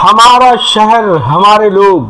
हमारा शहर हमारे लोग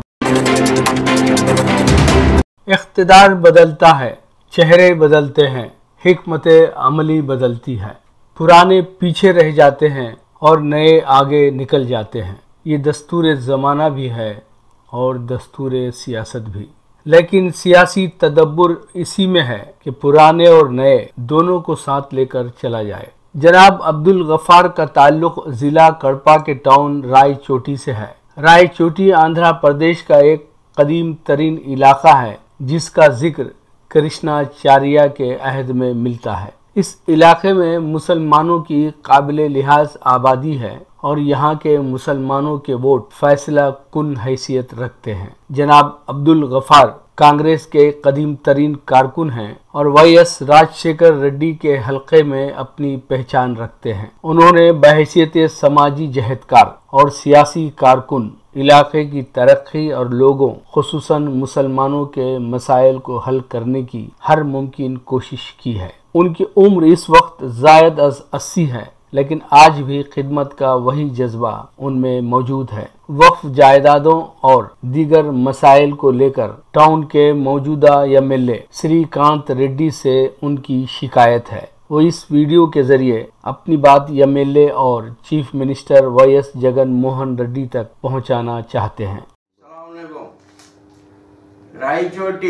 इख्तदार बदलता है चेहरे बदलते हैं हिकमत अमली बदलती है पुराने पीछे रह जाते हैं और नए आगे निकल जाते हैं ये दस्तूर ज़माना भी है और दस्तूर सियासत भी लेकिन सियासी तदब्बर इसी में है कि पुराने और नए दोनों को साथ लेकर चला जाए जनाब अब्दुल गफ्फार का ताल्लुक ज़िला कड़पा के टाउन रायचोटी से है रायचोटी आंध्र प्रदेश का एक कदीम तरीन इलाका है जिसका जिक्र कृष्णाचार्य के अहद में मिलता है इस इलाके में मुसलमानों की काबिल लिहाज आबादी है और यहाँ के मुसलमानों के वोट फैसला कुन हैसियत रखते हैं जनाब अब्दुल गफार कांग्रेस के कदीम तरीन कारकुन हैं और वाई एस राजशेखर रेड्डी के हलके में अपनी पहचान रखते हैं उन्होंने बहसीत समाजी जहदकार और सियासी कारकुन इलाके की तरक्की और लोगों खसूसन मुसलमानों के मसाइल को हल करने की हर मुमकिन कोशिश की है उनकी उम्र इस वक्त जायद अज अस्सी है लेकिन आज भी खिदमत का वही जज्बा उनमें मौजूद है वक्फ जायदादों और दीगर मसाइल को लेकर टाउन के मौजूदा M L A Srikanth Reddy से उनकी शिकायत है वो इस वीडियो के जरिए अपनी बात एम एल ए और chief minister Y S Jagan Mohan Reddy तक पहुंचाना चाहते हैं అస్సలాముఅలైకుం. రాయచోటి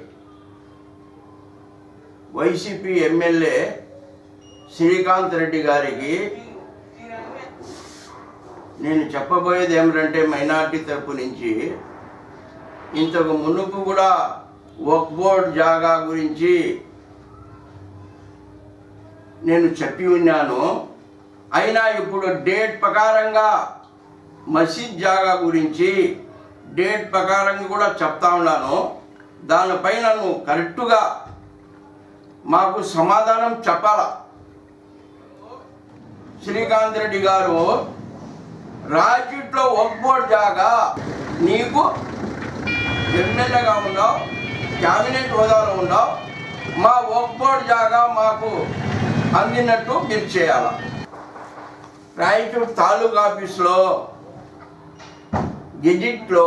వైసీపీ ఎమ్మెల్యే శ్రీకాంత్ రెడ్డి గారికి నేను చెప్పబోయేది ఏమిటంటే మైనార్టీ తరపు నుంచి ఇంతకు మునుపు కూడా వక్ బోర్డ్ జాగా గురించి నేను చెప్పి ఉన్నాను అయినా ఇప్పుడు డేట్ ప్రకారంగా మసీద్ జాగా గురించి డేట్ ప్రకారంగా కూడా చెప్తా ఉన్నాను దానిపైన నువ్వు కరెక్టుగా మాకు సమాధానం చెప్పాలా శ్రీకాంత్ రెడ్డి గారు రాజ్యట్లో వక్ బోర్డ్ జాగా నీకు ఎమ్మెల్యేగా ఉన్నావు క్యాబినెట్ హోదాలో ఉన్నావు మా వక్ బోర్డ్ జాగా మాకు అందినట్టు మీరు చేయాల రాయచూర్ తాలూకా ఆఫీస్లో గెజిట్లో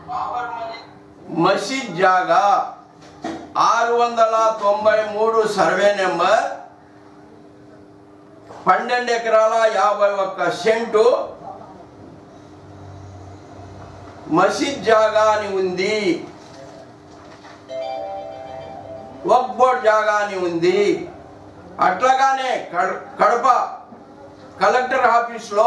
మసీద్ జాగా ఆరు వందల తొంభై మూడు సర్వే నెంబర్ పన్నెండు ఎకరాల యాభై ఒక్క సెంటు మసీద్ జాగా అని ఉంది వక్ బోర్డ్ జాగా అని ఉంది అట్లాగానే కడ- కడప కలెక్టర్ ఆఫీస్లో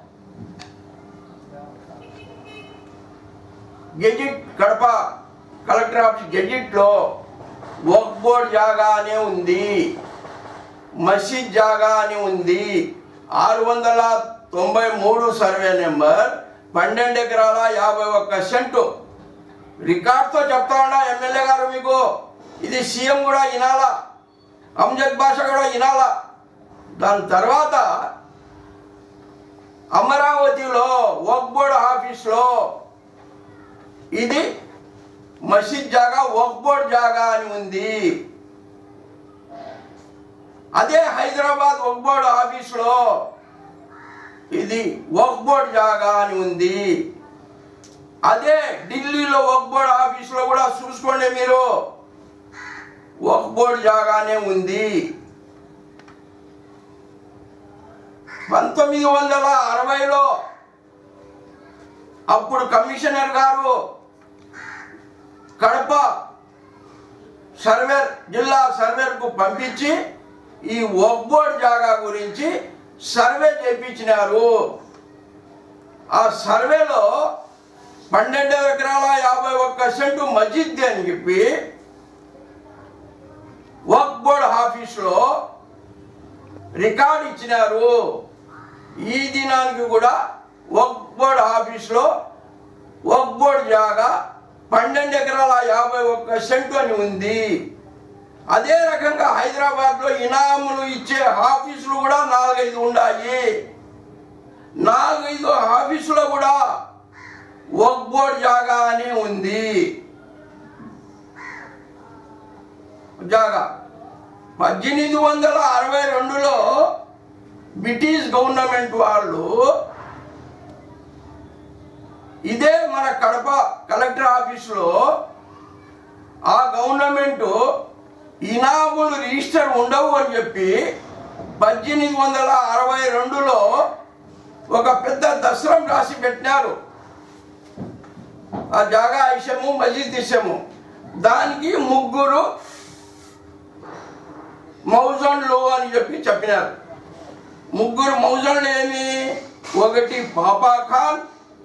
గెజిట్ కడప కలెక్టర్ ఆఫీస్ గెజిట్లో వక్ బోర్డ్ జాగా అనే ఉంది మసీద్ జాగా అని ఉంది ఆరు వందల తొంభై మూడు సర్వే నెంబర్ పన్నెండు ఎకరాల యాభై ఒక్క సెంటు రికార్డ్తో చెప్తా ఉన్నా ఎమ్మెల్యే గారు మీకు ఇది సీఎం కూడా వినాలా అంజద్ భాష కూడా వినాలా దాని తర్వాత అమరావతిలో వక్ బోర్డ్ ఆఫీస్లో ఇది మసీద్ జాగా వక్ బోర్డ్ జాగా అని ఉంది అదే హైదరాబాద్ వక్ బోర్డ్ ఆఫీస్లో ఇది వక్ బోర్డ్ జాగా అని ఉంది అదే ఢిల్లీలో వక్ బోర్డ్ ఆఫీస్లో కూడా చూసుకోండి మీరు వక్ బోర్డ్ జాగానే ఉంది పంతొమ్మిది వందల అరవైలో అప్పుడు కమిషనర్ గారు కడప సర్వేర్ జిల్లా సర్వేర్కు పంపించి ఈ వక్ బోర్డ్ జాగా గురించి సర్వే చేయించినారు ఆ సర్వేలో పన్నెండు ఎకరాల యాభై ఒక్క సెంటు మస్జిద్ అని చెప్పి వక్ బోర్డ్ ఆఫీస్లో రికార్డ్ ఇచ్చినారు ఈ దినానికి కూడా వక్ బోర్డ్ ఆఫీస్లో వక్ బోర్డ్ జాగా పన్నెండు ఎకరాల యాభై ఒక్క సెంటు అని ఉంది అదే రకంగా హైదరాబాద్లో ఇనాములు ఇచ్చే ఆఫీసులు కూడా నాలుగైదు ఉన్నాయి నాలుగైదు ఆఫీసులో కూడా వక్ బోర్డ్ జాగా అని ఉంది జాగా పద్దెనిమిది వందల అరవై రెండులో బ్రిటిష్ గవర్నమెంట్ వాళ్ళు ఇదే మన కడప కలెక్టర్ ఆఫీసులో ఆ గవర్నమెంట్ ఇనాములు రిజిస్టర్ ఉండవు అని చెప్పి పద్దెనిమిది వందల అరవై రెండులో ఒక పెద్ద దసరం రాసి పెట్టినారు ఆ జాగా ఇషము మజీద్ ఇషము దానికి ముగ్గురు మౌజన్లు అని చెప్పి చెప్పినారు ముగ్గురు మౌజన్లు ఏమి ఒకటి పాపా ఖాన్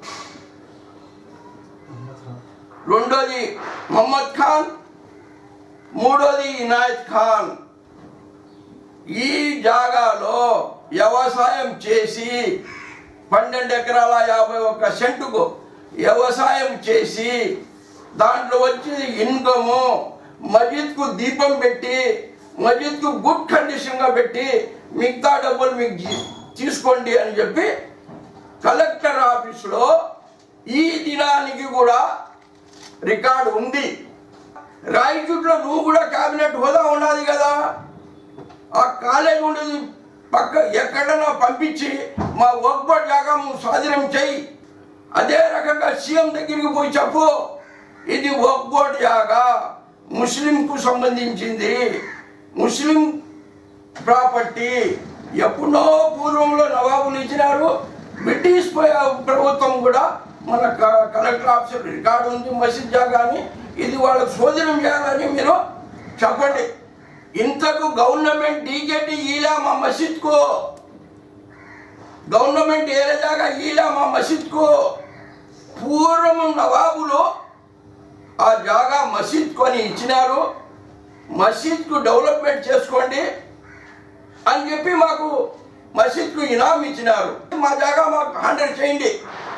రెండోది మొహమ్మద్ ఖాన్ మూడోది ఇనాయత్ ఖాన్ ఈ జాగాలో వ్యవసాయం చేసి పన్నెండు ఎకరాల యాభై ఒక్క సెంటుకు వ్యవసాయం చేసి దాంట్లో వచ్చి ఇన్కము మస్జిద్కు దీపం పెట్టి మస్జిద్కు గుడ్ కండిషన్గా పెట్టి మిగతా డబ్బులు మీకు జీ- తీసుకోండి అని చెప్పి కలెక్టర్ ఆఫీస్లో ఈ దినానికి కూడా రికార్డు ఉంది రాయచూట్లో నువ్వు కూడా క్యాబినెట్ హోదా ఉన్నది కదా ఆ కాలేజ్ ఉండేది పక్క ఎక్కడన్నా పంపించి మా వర్క్ జాగా నువ్వు స్వాధీనం చెయ్యి అదే రకంగా సీఎం దగ్గరికి పోయి చెప్పు ఇది వర్క్ బోర్డ్ జాగా ముస్లింకు సంబంధించింది ముస్లిం ప్రాపర్టీ ఎప్పుడో పూర్వంలో నవాబులు ఇచ్చినారు బ్రిటిష్ ప- ప్రభుత్వం కూడా మన క- కలెక్టర్ ఆఫీసర్ రికార్డు ఉంది మసీద్ జాగాని ఇది వాళ్ళకు శోధనం చేయాలని మీరు చెప్పండి ఇంతకు గవర్నమెంట్ డీకేటీ ఈలా మా మసీద్కు గవర్నమెంట్ ఏ జాగా ఈలా మా మసీద్కు పూర్వం నవాబులు ఆ జాగా మసీద్ కొని ఇచ్చినారు మసీద్కు డెవలప్మెంట్ చేసుకోండి అని చెప్పి మాకు మసీద్కు ఇనాం ఇచ్చినారు మా జాగా మాకు హండ్రెడ్ చేయండి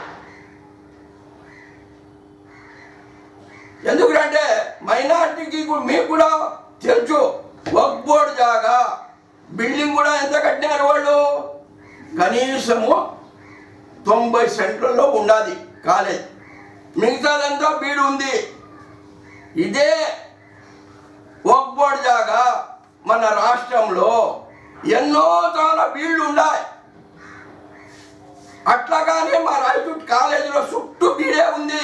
ఎందుకంటే మైనార్టీకి కు- మీకు కూడా తెలుసు వర్క్ బోర్డ్ జాగా బిల్డింగ్ కూడా ఎంత కట్టినారు వాళ్ళు కనీసము తొంభై సెంట్లలో ఉండాలి కాలేజ్ మిగతాదంతా బీడు ఉంది ఇదే వర్క్ బోర్డ్ జాగా మన రాష్ట్రంలో ఎన్నో చాలా బీళ్లు ఉన్నాయి అట్లాగానే మా రాయచూట్ కాలేజీలో చుట్టూ బీడే ఉంది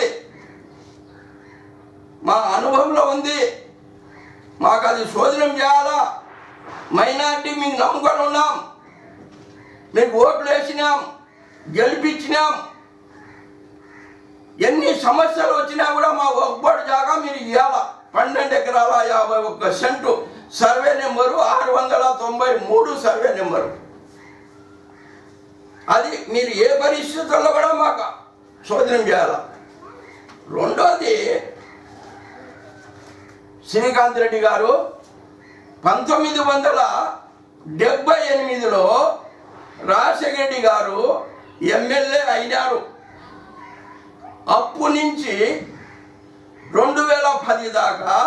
మా అనుభవంలో ఉంది మాకు అది శోధనం చేయాలా మైనార్టీ మీకు నమ్ముకొని ఉన్నాం మీకు ఓట్లు వేసినాం గెలిపించినాం ఎన్ని సమస్యలు వచ్చినా కూడా మా ఒక్కటి జాగా మీరు ఇవ్వాల పన్నెండు ఎకరాల యాభై ఒక్క సెంటు సర్వే నెంబరు ఆరు వందల తొంభై మూడు సర్వే నెంబరు అది మీరు ఏ పరిస్థితుల్లో కూడా మాకు శోధనం చేయాల రెండోది శ్రీకాంత్ రెడ్డి గారు పంతొమ్మిది వందల డెబ్బై ఎనిమిదిలో రాజశేఖర రెడ్డి గారు ఎమ్మెల్యే అయినారు అప్పు నుంచి రెండు వేల పది దాకా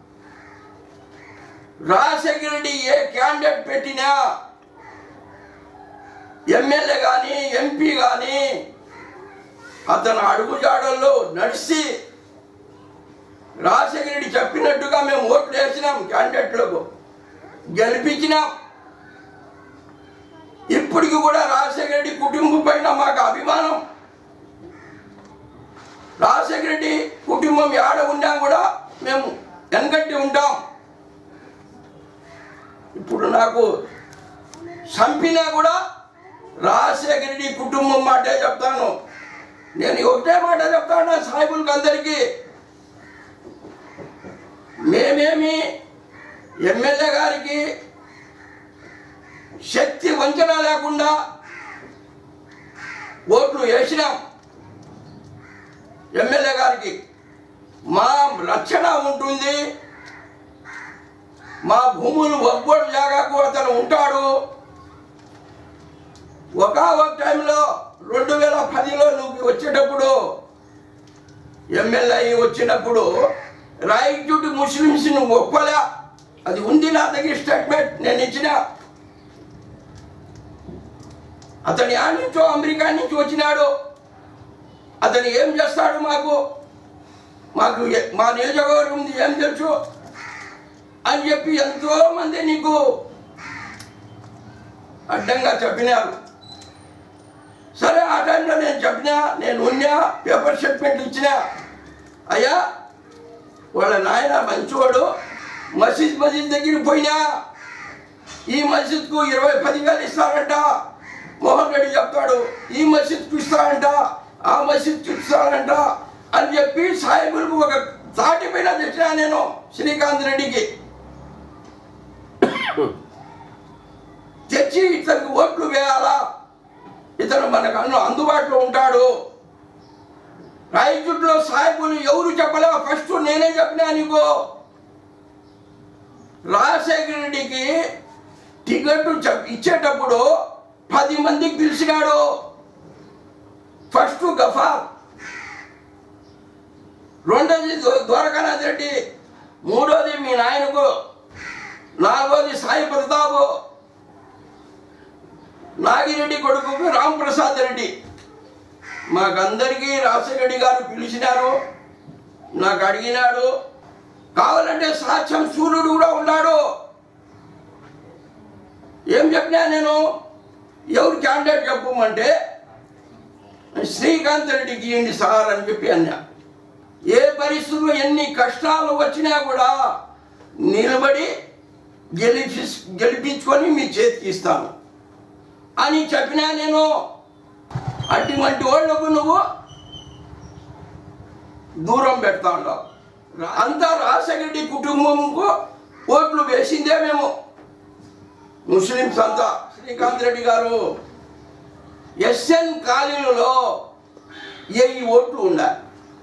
రాజశేఖర రెడ్డి ఏ క్యాండిడేట్ పెట్టినా ఎమ్మెల్యే కానీ ఎంపీ కానీ అతను అడుగుజాడల్లో నడిచి రాజశేఖర రెడ్డి చెప్పినట్టుగా మేము ఓట్లు వేసినాం క్యాండిడేట్లకు గెలిపించినాం ఇప్పటికి కూడా రాజశేఖర రెడ్డి కుటుంబం పైన మాకు అభిమానం రాజశేఖర రెడ్డి కుటుంబం ఏడ ఉన్నా కూడా మేము వెనకట్టి ఉంటాం ఇప్పుడు నాకు చంపినా కూడా రాజశేఖర రెడ్డి కుటుంబం మాటే చెప్తాను నేను ఒకటే మాట చెప్తాను సాయిబులకు అందరికీ మేమేమి ఎమ్మెల్యే గారికి శక్తి వంచన లేకుండా ఓట్లు వేసినాం ఎమ్మెల్యే గారికి మా రక్షణ ఉంటుంది మా భూములు ఒబ్బోడు జాగాకు అతను ఉంటాడు ఒక ఒక టైంలో రెండు వేల పదిలో నువ్వు వచ్చేటప్పుడు ఎమ్మెల్యే అయి వచ్చినప్పుడు రాయచూటి ముస్లిమ్స్ నువ్వు ఒప్పలే అది ఉంది నా దగ్గర స్టేట్మెంట్ నేను ఇచ్చిన అతని ఆ నుంచో అమెరికా నుంచి వచ్చినాడు అతను ఏం చేస్తాడు మాకు మాకు ఎ- మా నియోజకవర్గం ఉంది ఏం తెలుసు అని చెప్పి ఎంతో మంది నీకు అడ్డంగా చెప్పినారు సరే ఆ టైంలో నేను చెప్పినా నేను ఉన్నా పేపర్ స్టేట్మెంట్ ఇచ్చినా అయ్యా వాళ్ళ నాయన మంచివాడు మసీద్ మసీద్ దగ్గరికి పోయినా ఈ మసీద్కు ఇరవై పదివేలు ఇస్తారంట మోహన్ రెడ్డి చెప్తాడు ఈ మసీద్కు ఇస్తారంట ఆ మసీద్కి ఇస్తారంట అని చెప్పి సాయిబులకు ఒక తాటి పైన తెచ్చినా నేను శ్రీకాంత్ రెడ్డికి తెచ్చి ఇతనికి ఓట్లు వేయాలా ఇతను మనకు అన్ను అందుబాటులో ఉంటాడు రాయచుట్లో సాయిబులు ఎవరు చెప్పలే ఫస్ట్ నేనే చెప్పినా నీకు రాజశేఖర రెడ్డికి టికెట్ చెప్- ఇచ్చేటప్పుడు పది మందికి పిలిచినాడు ఫస్ట్ గఫార్ రెండోది ద్వా- ద్వారకానాథ్ రెడ్డి మూడోది మీ నాయనకు నాలుగోది సాయి ప్రతాపు నాగిరెడ్డి కొడుకు రాంప్రసాద్ రెడ్డి మాకందరికీ రాజశేఖర రెడ్డి గారు పిలిచినారు నాకు అడిగినాడు కావాలంటే సాక్ష్యం సూర్యుడు కూడా ఉన్నాడు ఏం చెప్పినా నేను ఎవరు క్యాండిడేట్ చెప్పమంటే శ్రీకాంత్ రెడ్డికి ఇవ్వండి సార్ అని చెప్పి అన్నా ఏ పరిస్థితుల్లో ఎన్ని కష్టాలు వచ్చినా కూడా నిలబడి గెలిపి గెలిపించుకొని మీ చేతికి ఇస్తాను అని చెప్పినా నేను అటువంటి వాళ్ళకు నువ్వు దూరం పెడతా ఉన్నావు అంతా రాజశేఖరెడ్డి కుటుంబంకు ఓట్లు వేసిందే మేము ముస్లిమ్స్ అంతా శ్రీకాంత్ రెడ్డి గారు ఎస్ఎన్ కాలనీలో ఏ ఓట్లు ఉండాలి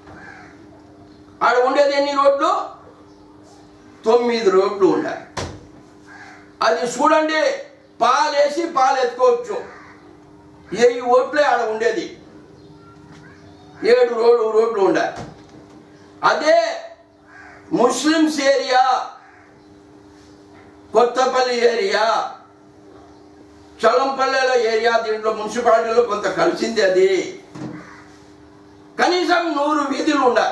ఆడ ఉండేది ఎన్ని రోడ్లు తొమ్మిది రోడ్లు ఉండాలి అది చూడండి పాలేసి పాలు ఎత్తుకోవచ్చు ఏ ఓట్లే ఆడ ఉండేది ఏడు రోడ్లు రోడ్లు ఉండాలి అదే ముస్లిమ్స్ ఏరియా కొత్తపల్లి ఏరియా చలంపల్లెల ఏరియా దీంట్లో మున్సిపాలిటీలో కొంత కలిసింది అది కనీసం నూరు వీధులు ఉండాలి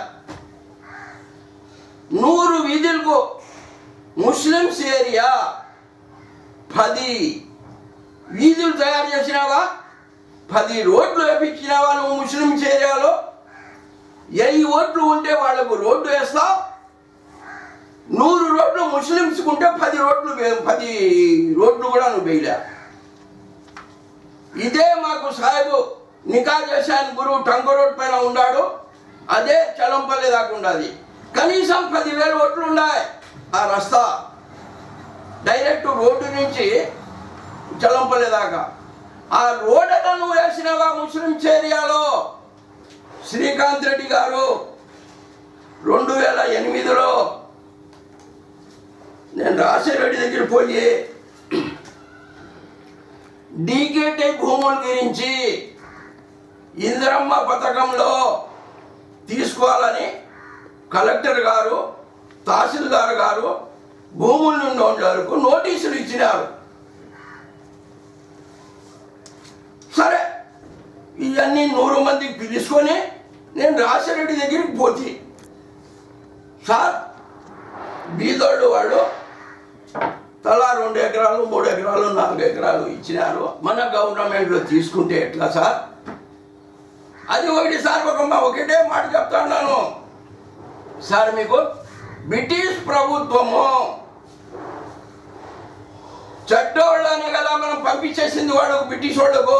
నూరు వీధులకు ముస్లిమ్స్ ఏరియా పది వీధులు తయారు చేసినావా పది రోడ్లు వేపించినావా నువ్వు ముస్లిమ్స్ ఏరియాలో ఏ ఓట్లు ఉంటే వాళ్ళకు రోడ్డు వేస్తావు నూరు రోడ్లు ముస్లిమ్స్కి ఉంటే పది రోడ్లు వే- పది రోడ్లు కూడా నువ్వు వేయలే ఇదే మాకు సాహెబు నికా చేశాను గురువు టంక రోడ్ పైన ఉన్నాడు అదే చలంపల్లి దాకా ఉండాలి కనీసం పదివేల ఓట్లు ఉన్నాయి ఆ రస్తా డైరెక్ట్ రోడ్డు నుంచి చలంపల్లి దాకా ఆ రోడ్డును నువ్వు వేసినవా ముస్లిమ్స్ ఏరియాలో శ్రీకాంత్ రెడ్డి గారు రెండు వేల ఎనిమిదిలో నేను రాజశేఖరెడ్డి దగ్గర పోయి డీకేటీ భూముల గురించి ఇందిరమ్మ పథకంలో తీసుకోవాలని కలెక్టర్ గారు తహసీల్దార్ గారు భూముల నుండి వరకు నోటీసులు ఇచ్చినారు సరే ఇవన్నీ నూరు మందికి పిలుచుకొని నేను రాజశేఖరెడ్డి దగ్గరికి పోతే సార్ బీదోళ్ళు వాళ్ళు తలా రెండు ఎకరాలు మూడు ఎకరాలు నాలుగు ఎకరాలు ఇచ్చినారు మన గవర్నమెంట్లో తీసుకుంటే ఎట్లా సార్ అది ఒకటి సార్ ఒక మా ఒకటే మాట చెప్తా ఉన్నాను సార్ మీకు బ్రిటిష్ ప్రభుత్వము చెడ్డోళ్ళనే కదా మనం పంపించేసింది వాళ్ళకు బ్రిటిష్ వాళ్ళకు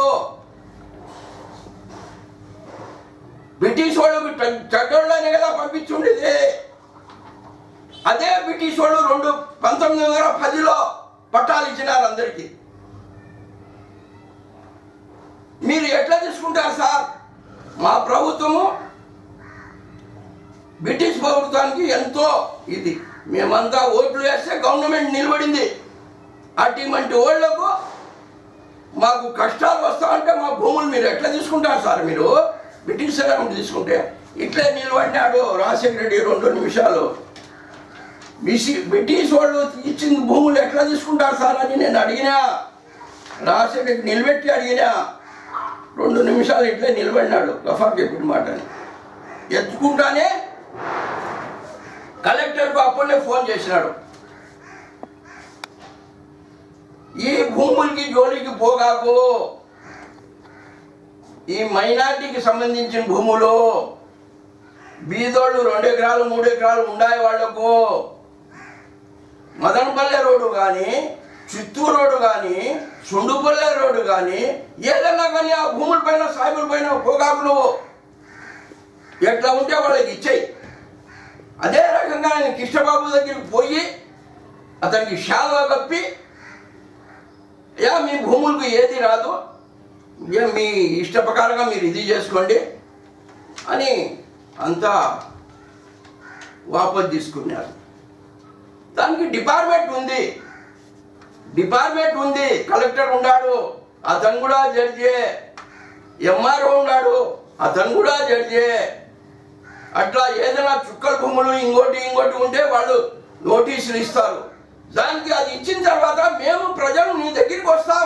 బ్రిటిష్ వాళ్ళకు చె- చెడ్డోళ్ళనే కదా పంపించుండేది అదే బ్రిటిష్ వాళ్ళు రెండు పంతొమ్మిది వందల పదిలో పట్టాలు ఇచ్చినారు అందరికీ మీరు ఎట్లా తీసుకుంటారు సార్ మా ప్రభుత్వము బ్రిటిష్ ప్రభుత్వానికి ఎంతో ఇది మేమంతా ఓట్లు వేస్తే గవర్నమెంట్ నిలబడింది అటువంటి ఓళ్లకు మాకు కష్టాలు వస్తా ఉంటే మా భూములు మీరు ఎట్లా తీసుకుంటారు సార్ మీరు బ్రిటిష్ గవర్నమెంట్ తీసుకుంటే ఇట్లే నిలబడినాడు రాజశేఖర రెడ్డి రెండు నిమిషాలు బిసి బ్రిటిష్ వాళ్ళు ఇచ్చిన భూములు ఎట్లా తీసుకుంటారు సార్ అని నేను అడిగినా రాజశేఖర రెడ్డి నిలబెట్టి అడిగినా రెండు నిమిషాలు ఇట్లే నిలబడినాడు గఫార్ చెప్పిన మాటని ఎత్తుకుంటానే కలెక్టర్కు అప్పుడే ఫోన్ చేసినాడు ఈ భూములకి జోలికి పోగాకు ఈ మైనార్టీకి సంబంధించిన భూములు బీదోళ్ళు రెండు ఎకరాలు మూడు ఎకరాలు ఉండాయి వాళ్లకు మదనపల్లె రోడ్డు కానీ చిత్తూరు రోడ్డు కానీ సుండుపల్లె రోడ్డు కానీ ఏదన్నా కానీ ఆ భూముల పైన సాయిబుల పైన పోగాకు నువ్వు ఎట్లా ఉంటే వాళ్ళకి ఇచ్చేయి అదే రకంగా ఆయన కృష్ణబాబు దగ్గరికి పోయి అతనికి షాల్వా కప్పి యా మీ భూములకు ఏది రాదు ఏ మీ ఇష్ట ప్రకారంగా మీరు ఇది చేసుకోండి అని అంతా వాపస్ తీసుకున్నారు దానికి డిపార్ట్మెంట్ ఉంది డిపార్ట్మెంట్ ఉంది కలెక్టర్ ఉన్నాడు అతను కూడా జడ్జే ఎంఆర్ఓ ఉన్నాడు అతను కూడా జడ్జే అట్లా ఏదైనా చుక్కల భూములు ఇంకోటి ఇంకోటి ఉంటే వాళ్ళు నోటీసులు ఇస్తారు దానికి అది ఇచ్చిన తర్వాత మేము ప్రజలు నీ దగ్గరికి వస్తాం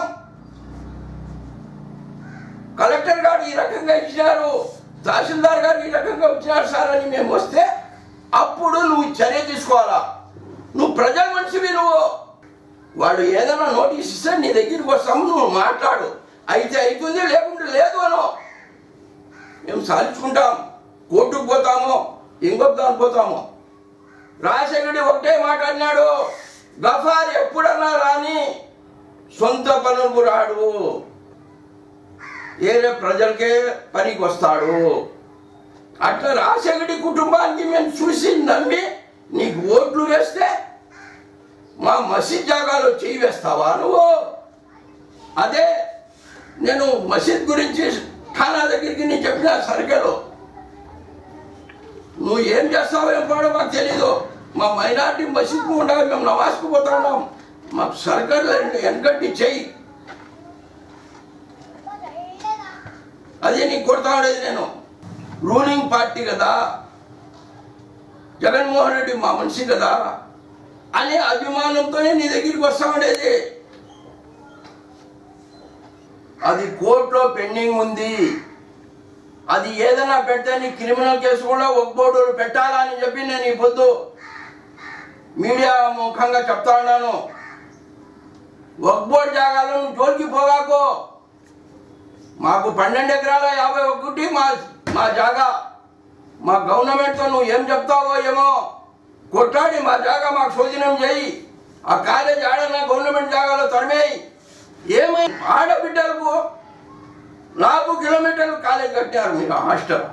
కలెక్టర్ గారు ఈ రకంగా ఇచ్చినారు తహసీల్దార్ గారు ఈ రకంగా ఇచ్చినారు సార్ అని మేము వస్తే అప్పుడు నువ్వు చర్య తీసుకోవాలా నువ్వు ప్రజల మనిషివి నువ్వు వాడు ఏదైనా నోటీస్ ఇస్తే నీ దగ్గరికి వస్తాము నువ్వు మాట్లాడు అయితే అవుతుంది లేకుంటే లేదు అనో మేము సాధించుకుంటాం కోర్టుకు పోతాము ఇంకొక దానికి పోతాము రాజశేఖరుడి ఒకటే మాట్లాడినాడు గఫార్ ఎప్పుడన్నా రాని సొంత పనులకు రాడు ఏరే ప్రజలకే పనికి వస్తాడు అట్లా రాజశేఖరుడి కుటుంబానికి మేము చూసి నమ్మి నీకు ఓట్లు వేస్తే మా మసీద్ జాగాలో చేయి వేస్తావా నువ్వు అదే నేను మసీద్ గురించి ఠానా దగ్గరికి నేను చెప్పిన సరికలో నువ్వు ఏం చేస్తావో ఏం పాడో మాకు తెలీదు మా మైనార్టీ మసీద్కు ఉండగా మేము నమాజ్కు పోతున్నాం మాకు సర్కార్ వెనకట్టి చెయ్యి అదే నీకు కొడతా ఉండేది నేను రూలింగ్ పార్టీ కదా జగన్మోహన్ రెడ్డి మా మనిషి కదా అనే అభిమానంతోనే నీ దగ్గరికి వస్తా ఉండేది అది కోర్టులో పెండింగ్ ఉంది అది ఏదైనా పెడితే నీ క్రిమినల్ కేసు కూడా ఒక్కోడు పెట్టాలని చెప్పి నేను ఈ పొద్దు మీడియా ముఖంగా చెప్తా ఉన్నాను ఒక్బోర్డు జాగాలో నువ్వు జోలికి పోగాకు మాకు పన్నెండు ఎకరాల యాభై ఒకటి మా మా జాగా మా గవర్నమెంట్తో నువ్వు ఏం చెప్తావో ఏమో కొట్లాడి మా జాగా మాకు శోధనం చేయి ఆ కాలేజ్ ఆడన గవర్నమెంట్ జాగాలో తరిమేయి ఏమై ఆడబిడ్డలకు నాలుగు కిలోమీటర్లు కాలేజ్ కట్టారు మీరు హాస్టల్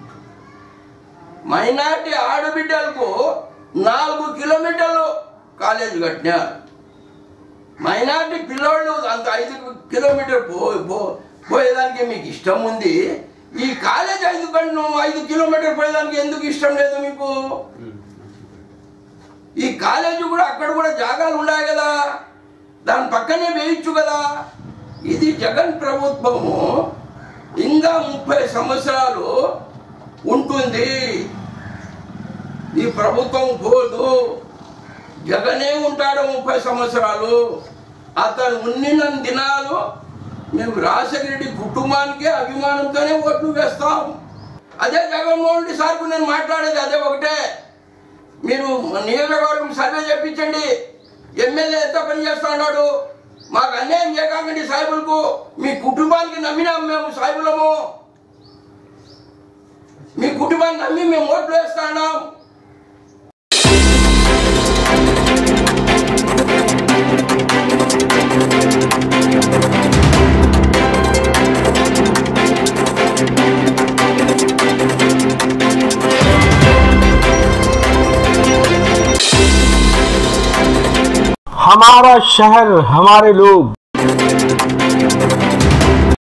మైనార్టీ ఆడబిడ్డలకు నాలుగు కిలోమీటర్లు కాలేజ్ కట్టినారు మైనార్టీ పిల్లోళ్ళు అంత ఐదు కిలోమీటర్ పో పో పోయేదానికి మీకు ఇష్టం ఉంది ఈ కాలేజ్ ఐదు కంటే నువ్వు ఐదు కిలోమీటర్ పోయేదానికి ఎందుకు ఇష్టం లేదు మీకు ఈ కాలేజీ కూడా అక్కడ కూడా జాగాలు ఉన్నాయి కదా దాని పక్కనే వేయచ్చు కదా ఇది జగన్ ప్రభుత్వము ఇంకా ముప్పై సంవత్సరాలు ఉంటుంది ఈ ప్రభుత్వం పోదు జగనే ఉంటాడు ముప్పై సంవత్సరాలు అతను ఉన్నిన దినాలు మేము రాజశేఖర రెడ్డి కుటుంబానికే అభిమానంతోనే ఓట్లు వేస్తాం అదే జగన్మోహన్ రెడ్డి సార్కు నేను మాట్లాడేది అదే ఒకటే మీరు నియోజకవర్గం సర్వే చేయించండి ఎమ్మెల్యే ఎంత పని చేస్తా ఉన్నాడు మాకు అన్యాయం చేయకండి సాయిబులకు మీ కుటుంబానికి నమ్మినాం మేము సాయిబులము మీ కుటుంబాన్ని నమ్మి మేము ఓట్లు వేస్తా ఉన్నాం हमारा शहर हमारे लोग